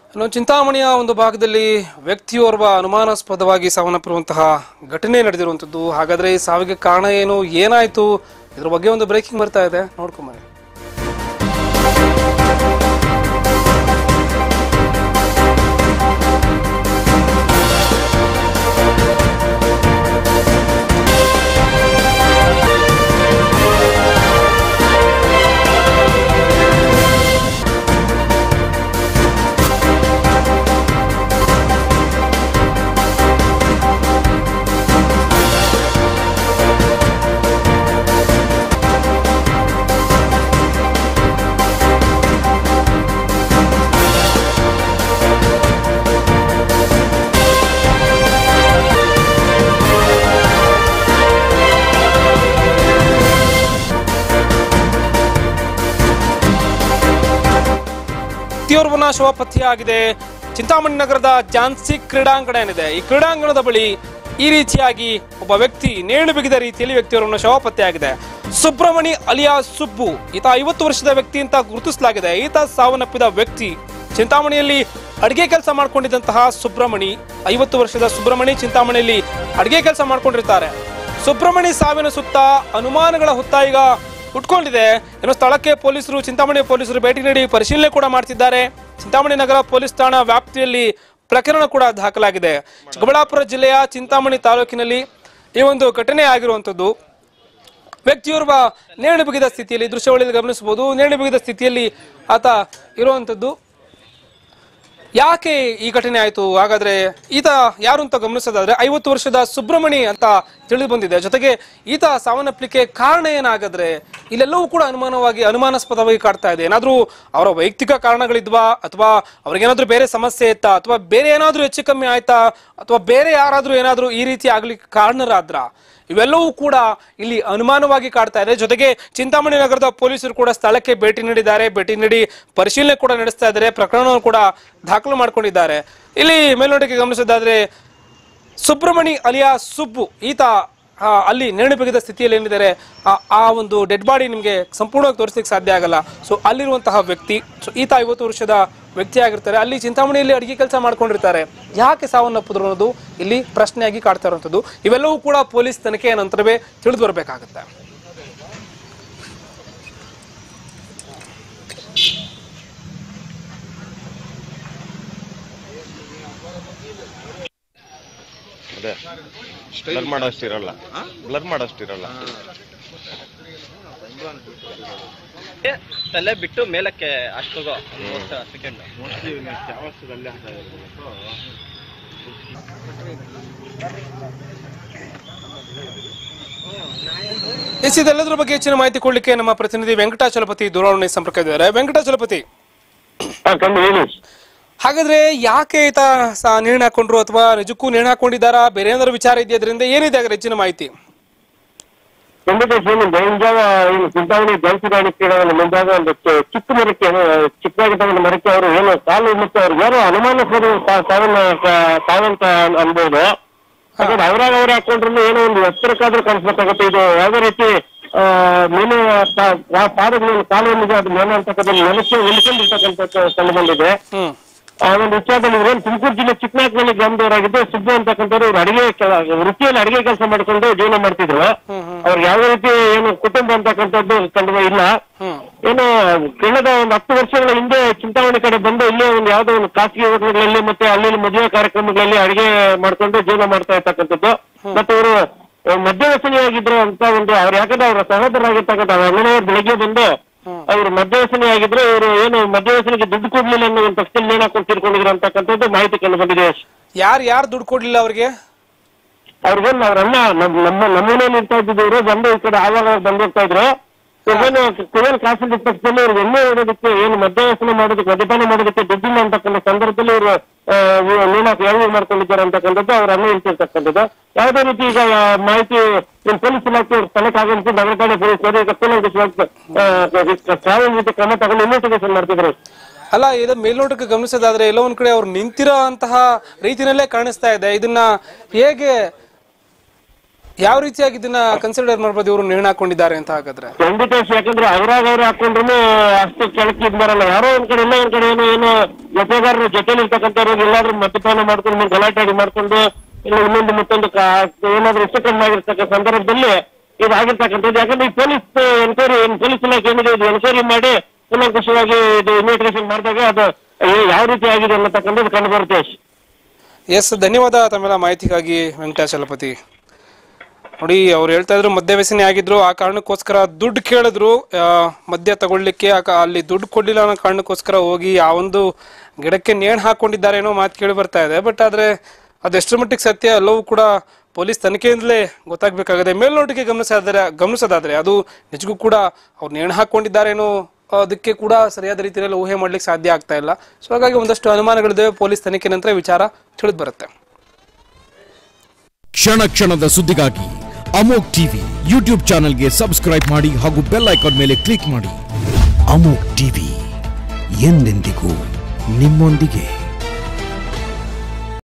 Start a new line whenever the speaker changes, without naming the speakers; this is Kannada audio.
ಇನ್ನು ಚಿಂತಾಮಣಿಯ ಒಂದು ಭಾಗದಲ್ಲಿ ವ್ಯಕ್ತಿಯೋರ್ವ ಅನುಮಾನಾಸ್ಪದವಾಗಿ ಸಾವನ್ನಪ್ಪಿರುವಂತಹ ಘಟನೆ ನಡೆದಿರುವಂಥದ್ದು ಹಾಗಾದ್ರೆ ಈ ಸಾವಿಗೆ ಕಾರಣ ಏನು ಏನಾಯ್ತು ಇದ್ರ ಬಗ್ಗೆ ಒಂದು ಬ್ರೇಕಿಂಗ್ ಬರ್ತಾ ಇದೆ ನೋಡ್ಕೊಂಬನ್ನಿ ವ್ಯಕ್ತಿಯೋರ್ವನ ಶವ ಪತ್ತೆಯಾಗಿದೆ ಚಿಂತಾಮಣಿ ನಗರದ ಝಾನ್ಸಿ ಕ್ರೀಡಾಂಗಣ ಏನಿದೆ ಈ ಕ್ರೀಡಾಂಗಣದ ಬಳಿ ಈ ರೀತಿಯಾಗಿ ಒಬ್ಬ ವ್ಯಕ್ತಿ ನೇಣು ಬಿಗಿದ ರೀತಿಯಲ್ಲಿ ವ್ಯಕ್ತಿಯೋರ್ವನ ಶವ ಪತ್ತೆಯಾಗಿದೆ ಸುಬ್ರಮಣಿ ಅಲಿಯಾ ಸುಬ್ಬು ಈತ ಐವತ್ತು ವರ್ಷದ ವ್ಯಕ್ತಿ ಅಂತ ಗುರುತಿಸಲಾಗಿದೆ ಈತ ಸಾವನ್ನಪ್ಪಿದ ವ್ಯಕ್ತಿ ಚಿಂತಾಮಣಿಯಲ್ಲಿ ಅಡಿಗೆ ಕೆಲಸ ಮಾಡ್ಕೊಂಡಿದ್ದಂತಹ ಸುಬ್ರಮಣಿ ಐವತ್ತು ವರ್ಷದ ಸುಬ್ರಮಣಿ ಚಿಂತಾಮಣಿಯಲ್ಲಿ ಅಡಿಗೆ ಕೆಲಸ ಮಾಡ್ಕೊಂಡಿರ್ತಾರೆ ಸುಬ್ರಮಣಿ ಸಾವಿನ ಸುತ್ತ ಅನುಮಾನಗಳ ಹುತ್ತ ಈಗ ಉಟ್ಕೊಂಡಿದೆ ಇನ್ನು ಸ್ಥಳಕ್ಕೆ ಪೊಲೀಸರು ಚಿಂತಾಮಣಿ ಪೊಲೀಸರು ಭೇಟಿ ನೀಡಿ ಪರಿಶೀಲನೆ ಕೂಡ ಮಾಡ್ತಿದ್ದಾರೆ ಚಿಂತಾಮಣಿ ನಗರ ಪೊಲೀಸ್ ಠಾಣಾ ವ್ಯಾಪ್ತಿಯಲ್ಲಿ ಪ್ರಕರಣ ಕೂಡ ದಾಖಲಾಗಿದೆ ಚಿಕ್ಕಬಳ್ಳಾಪುರ ಜಿಲ್ಲೆಯ ಚಿಂತಾಮಣಿ ತಾಲೂಕಿನಲ್ಲಿ ಈ ಒಂದು ಘಟನೆ ಆಗಿರುವಂಥದ್ದು ವ್ಯಕ್ತಿಯೋರ್ವ ನೇಣು ಬಿಗಿದ ಸ್ಥಿತಿಯಲ್ಲಿ ದೃಶ್ಯಾವಳಿಯಲ್ಲಿ ಗಮನಿಸಬಹುದು ನೇಣು ಬಿಗಿದ ಸ್ಥಿತಿಯಲ್ಲಿ ಆತ ಇರುವಂಥದ್ದು ಯಾಕೆ ಈ ಘಟನೆ ಆಯಿತು ಹಾಗಾದ್ರೆ ಈತ ಯಾರು ಅಂತ ಗಮನಿಸೋದಾದ್ರೆ ಐವತ್ತು ವರ್ಷದ ಸುಬ್ರಮಣಿ ಅಂತ ತಿಳಿದು ಬಂದಿದೆ ಜೊತೆಗೆ ಈತ ಸಾವನ್ನಪ್ಪಲಿಕ್ಕೆ ಕಾರಣ ಏನಾಗಾದ್ರೆ ಇಲ್ಲೆಲ್ಲವೂ ಕೂಡ ಅನುಮಾನವಾಗಿ ಅನುಮಾನಾಸ್ಪದವಾಗಿ ಕಾಡ್ತಾ ಇದೆ ಏನಾದ್ರೂ ಅವರ ವೈಯಕ್ತಿಕ ಕಾರಣಗಳಿದ್ವಾ ಅಥವಾ ಅವ್ರಿಗೇನಾದ್ರೂ ಬೇರೆ ಸಮಸ್ಯೆ ಇತ್ತಾ ಅಥವಾ ಬೇರೆ ಏನಾದ್ರೂ ಹೆಚ್ಚು ಕಮ್ಮಿ ಆಯ್ತಾ ಅಥವಾ ಬೇರೆ ಯಾರಾದ್ರೂ ಏನಾದ್ರೂ ಈ ರೀತಿ ಆಗ್ಲಿಕ್ಕೆ ಕಾರಣರಾದ್ರ ಇವೆಲ್ಲವೂ ಕೂಡ ಇಲ್ಲಿ ಅನುಮಾನವಾಗಿ ಕಾಡ್ತಾ ಇದೆ ಜೊತೆಗೆ ಚಿಂತಾಮಣಿ ನಗರದ ಪೊಲೀಸರು ಕೂಡ ಸ್ಥಳಕ್ಕೆ ಭೇಟಿ ನೀಡಿದ್ದಾರೆ ಭೇಟಿ ನೀಡಿ ಪರಿಶೀಲನೆ ಕೂಡ ನಡೆಸ್ತಾ ಇದ್ದಾರೆ ಪ್ರಕರಣವನ್ನು ಕೂಡ ದಾಖಲು ಮಾಡ್ಕೊಂಡಿದ್ದಾರೆ ಇಲ್ಲಿ ಮೇಲ್ನೋಟಕ್ಕೆ ಗಮನಿಸೋದಾದ್ರೆ ಸುಬ್ರಮಣಿ ಅಲಿಯಾ ಸುಬ್ಬು ಈತ ಆ, ಅಲ್ಲಿ ನೇಣು ಬಿಗಿದ ಸ್ಥಿತಿಯಲ್ಲಿ ಏನಿದ್ದಾರೆ ಆ- ಆ ಒಂದು ಡೆಡ್ ಬಾಡಿ ನಿಮಗೆ ಸಂಪೂರ್ಣವಾಗಿ ತೋರಿಸ್ಲಿಕ್ಕೆ ಸಾಧ್ಯ ಆಗಲ್ಲ ಸೊ ಅಲ್ಲಿರುವಂತಹ ವ್ಯಕ್ತಿ ಸೊ ಈತ ಐವತ್ತು ವರ್ಷದ ವ್ಯಕ್ತಿ ಆಗಿರ್ತಾರೆ ಅಲ್ಲಿ ಚಿಂತಾಮಣಿಯಲ್ಲಿ ಅಡಿಗೆ ಕೆಲಸ ಮಾಡ್ಕೊಂಡಿರ್ತಾರೆ ಯಾಕೆ ಸಾವನ್ನಪ್ಪಿದ್ರು ಅನ್ನೋದು ಇಲ್ಲಿ ಪ್ರಶ್ನೆಯಾಗಿ ಕಾಡ್ತಾ ಇರುವಂಥದ್ದು ಇವೆಲ್ಲವೂ ಕೂಡ ಪೊಲೀಸ್ ತನಿಖೆಯ ನಂತರವೇ ತಿಳಿದು ಬರಬೇಕಾಗುತ್ತೆ
ಅದೇ ಬ್ಲರ್ ಮಾಡೋಷ್ಟಿರಲ್ಲ ಬ್ಲರ್ ಮಾಡೋಷ್ಟಿರಲ್ಲ
ತಲೆ ಬಿಟ್ಟು ಮೇಲಕ್ಕೆ ಅಷ್ಟೋಗೋ ಸೆಕೆಂಡ್
ಎಸ್ ಇದೆಲ್ಲದರ ಬಗ್ಗೆ ಹೆಚ್ಚಿನ ಮಾಹಿತಿ ಕೊಡ್ಲಿಕ್ಕೆ ನಮ್ಮ ಪ್ರತಿನಿಧಿ ವೆಂಕಟಾಚಲಪತಿ ದೂರವಾಣಿ ಸಂಪರ್ಕ ಇದ್ದಾರೆ ವೆಂಕಟಾಚಲಪತಿ
ಕಂಡು ಹೇಳಿ
ಹಾಗಾದ್ರೆ ಯಾಕೆ ಈತ ಸ ನೇಣು ಹಾಕೊಂಡ್ರು ಅಥವಾ ನಿಜಕ್ಕೂ ನೇಣು ಹಾಕೊಂಡಿದ್ದಾರಾ ಬೇರೆ ಏನಾದ್ರು ವಿಚಾರ ಇದೆಯಾ ಅದರಿಂದ ಏನಿದೆ ಹಾಗಾದ್ರೆ ಹೆಚ್ಚಿನ ಮಾಹಿತಿ
ಖಂಡಿತ ಏನು ಮುಂಜಾಗ ಏನು ಚಿಂತಾಮಣಿ ಜಲಸಿಗಾಡಿ ಕ್ರೀಡೆಯಲ್ಲಿ ಮುಂಜಾಗ ಒಂದು ಚಿ- ಚಿಕ್ಕ ಮರಕ್ಕೆ ಏನು ಚಿಕ್ಕದಾಗಿದ್ದ ಒಂದು ಮರಕ್ಕೆ ಅವರು ಏನು ಕಾಲು ಮತ್ತೆ ಅವ್ರಿಗೆ ಏನೋ ಅನುಮಾನಸ್ಪದ ಸಾ- ಸಾವನ್ನ ಸಾ- ಸಾವಂತ ಅನ್ಬೋದು ಹಾಗಾದ್ರೆ ಅವರಾಗ ಅವ್ರು ಹಾಕೊಂಡ್ರು ಏನೋ ಒಂದು ಎತ್ತರಕ್ಕಾದ್ರೂ ಕಾಣಿಸ್ಬೇಕಾಗುತ್ತೆ ಇದು ಯಾವುದೇ ರೀತಿ ಆ, ಮೀನು ಪಾ- ಪಾ- ಪಾದದ ಮೇಲೆ ಕಾಲು ಏನಿದೆ ಅದು ಮೇನ ಅಂತಕ್ಕಂಥ ನೆಲಕ್ಕೆ ಉಳ್ಕೊಂಡಿರ್ತಕ್ಕಂಥ ಕಂಡು ಬಂದಿದೆ
ಹ್ಮ್
ಆ ಒಂದು ವಿಚಾರದಲ್ಲಿ ಇವ್ರೇನು ತುಮಕೂರು ಜಿಲ್ಲೆ ಚಿಕ್ಕನಾಗ್ನಲ್ಲಿ ಗ್ರಾಮದವರಾಗಿದ್ದು ಸುಬ್ಬು ಅಂತಕ್ಕಂಥವ್ರು ಇವ್ರು ಅಡಿಗೆ ಕೆಲ- ವೃತ್ತಿಯಲ್ಲಿ ಅಡಿಗೆ ಕೆಲಸ ಮಾಡ್ಕೊಂಡು ಜೀವನ ಮಾಡ್ತಿದ್ರು ಅವ್ರಿಗೆ ಯಾವುದೇ ರೀತಿ ಏನು ಕುಟುಂಬ ಅಂತಕ್ಕಂಥದ್ದು ಕಂಡು ಇಲ್ಲ
ಹ್ಮ್
ಏನು ಕಳೆದ ಒಂದು ಹತ್ತು ವರ್ಷಗಳ ಹಿಂದೆ ಚಿಂತಾಮಣಿ ಕಡೆ ಬಂದು ಇಲ್ಲೇ ಒಂದು ಯಾವುದೋ ಒಂದು ಖಾಸಗಿ ಹೋಟೆಲ್ಗಳಲ್ಲಿ ಮತ್ತೆ ಅಲ್ಲಿ ಇಲ್ಲಿ ಮದುವೆ ಕಾರ್ಯಕ್ರಮಗಳಲ್ಲಿ ಅಡಿಗೆ ಮಾಡ್ಕೊಂಡು ಜೀವನ ಮಾಡ್ತಾ ಇರ್ತಕ್ಕಂಥದ್ದು ಮತ್ತೆ ಇವರು ಮಧ್ಯವಸನಿಯಾಗಿದ್ರು ಅಂತ ಒಂದು ಅವ್ರು ಯಾಕಂದ್ರೆ ಅವರ ಸಹೋದರರಾಗಿರ್ತಕ್ಕಂಥ ಅವ್ರ ಅಣ್ಣನವರು ಬೆಳಿಗ್ಗೆ ಬಂದು ಅವರು ಮಧ್ಯವಸನಿಯಾಗಿದ್ರು ಇವರು ಏನು ಮಧ್ಯವಸನಿಗೆ ದುಡ್ಡು ಕೊಡ್ಲಿಲ್ಲ ಅನ್ನೋ ಒಂದು ಪಕ್ಷದಲ್ಲಿ ನೇಣು ಹಾಕೊಂಡು ತಿರ್ಕೊಂಡಿದ್ರು ಅಂತಕ್ಕಂಥದ್ದು ಮಾಹಿತಿ ಕಂಡು ಬಂದಿದೆ
ಯಾರು ಯಾರು ದುಡ್ಡು ಕೊಡ್ಲಿಲ್ಲ ಅವ್ರಿಗೆ
ಅವ್ರಿಗೇನು ಅವ್ರ ಅಣ್ಣ ನಮ್ಮ ನಮ್ಮ ನಮ್ಮನೇಲಿ ಇರ್ತಾ ಇದ್ದಿದ್ರು ಬಂದು ಈ ಕಡೆ ಆವಾಗ ಬಂದು ಹೋಗ್ತಾ ಇದ್ರು ಇವ್ರಿಗೇನು ಕುವೆಲ್ ಖಾಸಗಿ ಪಕ್ಷದಲ್ಲಿ ಇವ್ರಿಗೆ ಎಣ್ಣೆ ಹೊಡೋದಕ್ಕೆ ಏನು ಮದ್ಯವ್ಯಸನ ಮಾಡೋದಕ್ಕೆ ಮದ್ಯಪಾನ ಮಾಡೋದಕ್ಕೆ ದುಡ್ಡಿಲ್ಲ ಅಂತಕ್ಕಂಥ ಸಂದರ್ಭದಲ್ಲಿ ಇವರು ನೇಣಾಕ್ ಯಾವ ಮಾಡ್ಕೊಂಡಿದ್ದಾರೆ ಅಂತಕ್ಕಂಥದ್ದು ಅವ್ರ ಅಣ್ಣ ಹೇಳ್ತಿರ್ತಕ್ಕಂಥದ್ದು ಯಾವುದೇ ರೀತಿ ಈಗ ಆ, ಮಾಹಿತಿ ನಿಮ್ಮ ಪೊಲೀಸ್ ಇಲಾಖೆ ಅವ್ರ ಸ್ಥಳಕ್ಕೆ ಆಗಮಿಸಿ ನಗರಪಾಡೆ ಪೊಲೀಸರು ಈಗ ಸಾವಿನ ಜೊತೆ ಕ್ರಮ ತಗೊಂಡು ಇನ್ವೆಸ್ಟಿಗೇಷನ್ ಮಾಡ್ತಿದ್ರು
ಅಲ್ಲ ಇದು ಮೇಲ್ನೋಟಕ್ಕೆ ಗಮನಿಸೋದಾದ್ರೆ ಎಲ್ಲೋ ಒಂದ್ ಕಡೆ ಅವ್ರು ನಿಂತಿರೋ ಅಂತಹ ರೀತಿನಲ್ಲೇ ಕಾಣಿಸ್ತಾ ಇದೆ ಇದನ್ನ ಹೇಗೆ ಯಾವ ರೀತಿಯಾಗಿ ಇದನ್ನ ಕನ್ಸಿಡರ್ ಮಾಡ್ಬೋದು ಇವರು ನೇಣು ಹಾಕೊಂಡಿದ್ದಾರೆ ಅಂತ ಹಾಗಾದ್ರೆ
ಖಂಡಿತ ಸ, ಯಾಕಂದ್ರೆ ಅವ್ರಾಗ ಅವ್ರು ಹಾಕೊಂಡ್ರು ಅಷ್ಟು ಕೆಳಕ್ಕೆ ಇದ್ ಬರಲ್ಲ ಯಾರೋ ಒಂದ್ ಕಡೆ ಇಲ್ಲ ಒಂದ್ ಕಡೆ ಏನೋ ಏನೋ ಜೊತೆಗಾರರು ಜೊತೆಲಿ ಇರ್ತಕ್ಕಂಥವ್ರು ಎಲ್ಲಾದ್ರೂ ಮದ್ಯಪಾನ ಮಾಡ್ಕೊಂಡು ಗಲಾಟೆ ಆಡಿ ಮಾಡ್ಕೊಂಡು ಇಲ್ಲ ಇನ್ನೊಂದು ಮತ್ತೊಂದು ಕಾ- ಏನಾದ್ರೂ ಹೆಚ್ಚು ಕಮ್ಮಿ ಆಗಿರ್ತಕ್ಕ ಸಂದರ್ಭದಲ್ಲಿ ಇದು ಆಗಿರ್ತಕ್ಕಂಥದ್ದು ಯಾಕಂದ್ರೆ ಈ ಪೊಲೀಸ್ ಎನ್ಕ್ವೈರಿ ಪೊಲೀಸ್ ಇಲಾಖೆ ಏನಿದೆ ಇದು ಎನ್ಕ್ವೈರಿ ಮಾಡಿ ಕೂಲಂಕುಷವಾಗಿ ಇದು ಇನ್ವೆಸ್ಟಿಗೇಷನ್ ಮಾಡಿದಾಗ ಅದು ಏ- ಯಾವ ರೀತಿ ಆಗಿದೆ ಅನ್ನತಕ್ಕಂಥದ್ದು ಕಂಡು ಬರುತ್ತೆ
ಎಸ್ ಧನ್ಯವಾದ ತಮ್ಮೆಲ್ಲ ಮಾಹಿತಿಗಾಗಿ ವೆಂಕಟೇಶ್ ಚಲಪತಿ ನೋಡಿ ಅವ್ರು ಹೇಳ್ತಾ ಇದ್ರು ಮದ್ಯ ವ್ಯಸನಿ ಆಗಿದ್ರು ಆ ಕಾರಣಕ್ಕೋಸ್ಕರ ದುಡ್ಡು ಕೇಳಿದ್ರು ಆ, ಮದ್ಯ ತಗೊಳ್ಳಿಕ್ಕೆ ಆ ಕಾ- ಅಲ್ಲಿ ದುಡ್ಡು ಕೊಡ್ಲಿಲ್ಲ ಅನ್ನೋ ಕಾರಣಕ್ಕೋಸ್ಕರ ಹೋಗಿ ಆ ಒಂದು ಗಿಡಕ್ಕೆ ನೇಣು ಹಾಕೊಂಡಿದ್ದಾರೆ ಅನ್ನೋ ಮಾತು ಕೇಳಿ ಬರ್ತಾ ಇದೆ ಬಟ್ ಆದ್ರೆ ಅದೆಷ್ಟರ ಮಟ್ಟಿಗೆ ಸತ್ಯ ಎಲ್ಲವೂ ಕೂಡ ಪೊಲೀಸ್ ತನಿಖೆಯಿಂದಲೇ ಗೊತ್ತಾಗಬೇಕಾಗಿದೆ ಮೇಲ್ನೋಟಿಗೆ ಗಮನಿಸೋದಾದ್ರೆ ಗಮನಿಸೋದಾದ್ರೆ ಅದು ನಿಜಕ್ಕೂ ಕೂಡ ಅವ್ರು ನೇಣು ಹಾಕೊಂಡಿದ್ದಾರೇನೋ ಅದಕ್ಕೆ ಕೂಡ ಸರಿಯಾದ ರೀತಿಯಲ್ಲಿ ಊಹೆ ಮಾಡ್ಲಿಕ್ಕೆ ಸಾಧ್ಯ ಆಗ್ತಾ ಇಲ್ಲ ಸೊ ಹಾಗಾಗಿ ಒಂದಷ್ಟು ಅನುಮಾನಗಳಿದ್ದಾವೆ ಪೊಲೀಸ್ ತನಿಖೆ ನಂತರ ವಿಚಾರ ತಿಳಿದು ಬರುತ್ತೆ
ಕ್ಷಣ ಕ್ಷಣದ ಸುದ್ದಿಗಾಗಿ ಅಮೋಕ್ ಟಿವಿ ಯೂಟ್ಯೂಬ್ ಚಾನೆಲ್ಗೆ ಸಬ್ಸ್ಕ್ರೈಬ್ ಮಾಡಿ ಹಾಗೂ ಬೆಲ್ ಐಕಾನ್ ಮೇಲೆ ಕ್ಲಿಕ್ ಮಾಡಿ ಅಮೋಕ್ ಟಿವಿ ಎಂದೆಂದಿಗೂ ನಿಮ್ಮೊಂದಿಗೆ